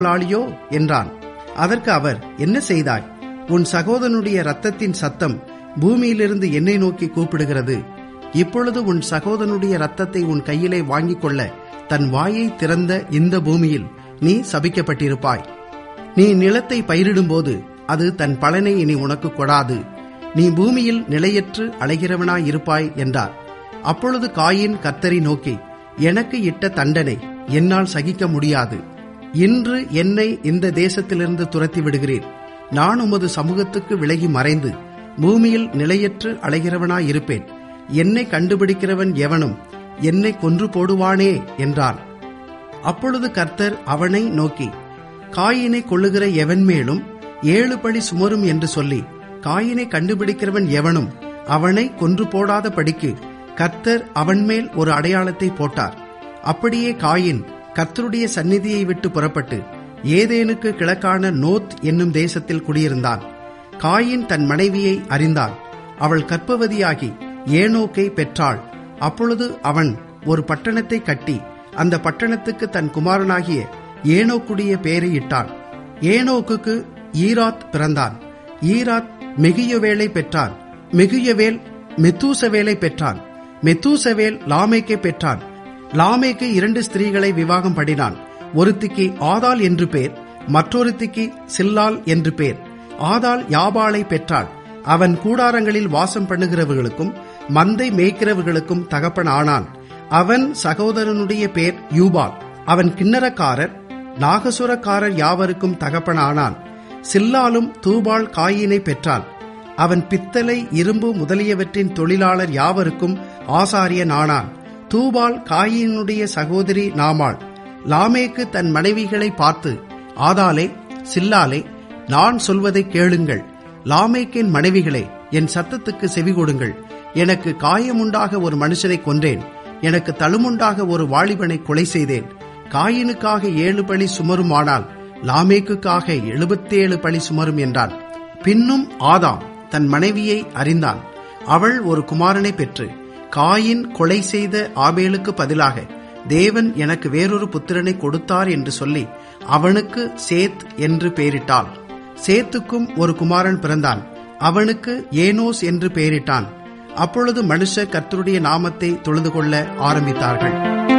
லாளியோ என்றான் அதற்கு அவர் என்ன செய்தாய் உன் சகோதரனுடைய ரத்தத்தின் சத்தம் பூமியிலிருந்து என்னை நோக்கி கூப்பிடுகிறது இப்பொழுது உன் சகோதரனுடைய ரத்தத்தை உன் கையிலே வாங்கிக் கொள்ள தன் வாயை திறந்த இந்த பூமியில் நீ சபிக்கப்பட்டிருப்பாய் நீ நிலத்தை பயிரிடும்போது அது தன் பலனை இனி உனக்கு கொடாது நீ பூமியில் நிலையற்று அலைகிறவனாயிருப்பாய் என்றார் அப்பொழுது காயின் கர்த்தரை நோக்கி எனக்கு இட்ட தண்டனை என்னால் சகிக்க முடியாது இன்று என்னை இந்த தேசத்திலிருந்து துரத்தி விடுகிறேன் நான் உமது சமூகத்துக்கு விலகி மறைந்து பூமியில் நிலையற்று அலைகிறவனாயிருப்பேன் என்னை கண்டுபிடிக்கிறவன் எவனும் என்னை கொன்று போடுவானே என்றான் அப்பொழுது கர்த்தர் அவனை நோக்கி காயினை கொள்ளுகிற எவன் மேலும் ஏழு பழி சுமரும் என்று சொல்லி காயினை கண்டுபிடிக்கிறவன் எவனும் அவனை கொன்று போடாத படிக்கு கர்த்தர் அவன் மேல் ஒரு அடையாளத்தை போட்டார் அப்படியே காயின் கர்த்தருடைய சந்நிதியை விட்டு புறப்பட்டு ஏதேனுக்கு கிழக்கான நோத் என்னும் தேசத்தில் குடியிருந்தான் காயின் தன் மனைவியை அறிந்தான் அவள் கற்பவதியாகி ஏனோக்கை பெற்றாள் அப்பொழுது அவன் ஒரு பட்டணத்தை கட்டி அந்த பட்டணத்துக்கு தன் குமாரனாகிய ஏனோக்குடைய பெயரை இட்டான் ஏனோக்குக்கு ஈராத் பிறந்தான் ஈராத் மெகியவேலை பெற்றான் மெகியவேல் மெத்தூசவேலை பெற்றான் மெத்தூசவேல் லாமேக்கை பெற்றான் லாமேக்கு இரண்டு ஸ்திரீகளை விவாகம் பண்ணினான் ஒருத்திக்கு ஆதாள் என்று பேர் மற்றொருத்திக்கு சில்லால் என்று பேர் ஆதாள் யாபாளை பெற்றாள் அவன் கூடாரங்களில் வாசம் பண்ணுகிறவர்களுக்கும் மந்தை மேய்க்கிறவர்களுக்கும் தகப்பன் ஆனான் அவன் சகோதரனுடைய பேர் யூபால் அவன் கிண்ணறக்காரர் நாகசுரக்காரர் யாவருக்கும் தகப்பன் ஆனான் சில்லாலும் தூபால் காயினை பெற்றாள் அவன் பித்தளை இரும்பு முதலியவற்றின் தொழிலாளர் யாவருக்கும் ஆசாரியன் ஆனான் தூபால் காயினுடைய சகோதரி நாமாள் லாமேக்கு தன் மனைவிகளை பார்த்து ஆதாலே சில்லாலே நான் சொல்வதை கேளுங்கள் லாமேக்கின் மனைவிகளே என் சத்தத்துக்கு செவி கொடுங்கள் எனக்கு காயமுண்டாக ஒரு மனுஷனை கொன்றேன் எனக்கு தழுமுண்டாக ஒரு வாலிபனை கொலை செய்தேன் காயினுக்காக ஏழு பழி சுமருமானால் லாமேக்குக்காக எழுபத்தேழு பழி சுமரும் என்றான் பின்னும் ஆதாம் தன் மனைவியை அறிந்தான் அவள் ஒரு குமாரனை பெற்று காயின் கொலை செய்த ஆபேலுக்கு பதிலாக தேவன் எனக்கு வேறொரு புத்திரனை கொடுத்தார் என்று சொல்லி அவனுக்கு சேத் என்று பெயரிட்டாள் சேத்துக்கும் ஒரு குமாரன் பிறந்தான் அவனுக்கு ஏனோஸ் என்று பெயரிட்டான் அப்பொழுது மனுஷர் கர்த்தருடைய நாமத்தை தொழுது கொள்ள ஆரம்பித்தார்கள்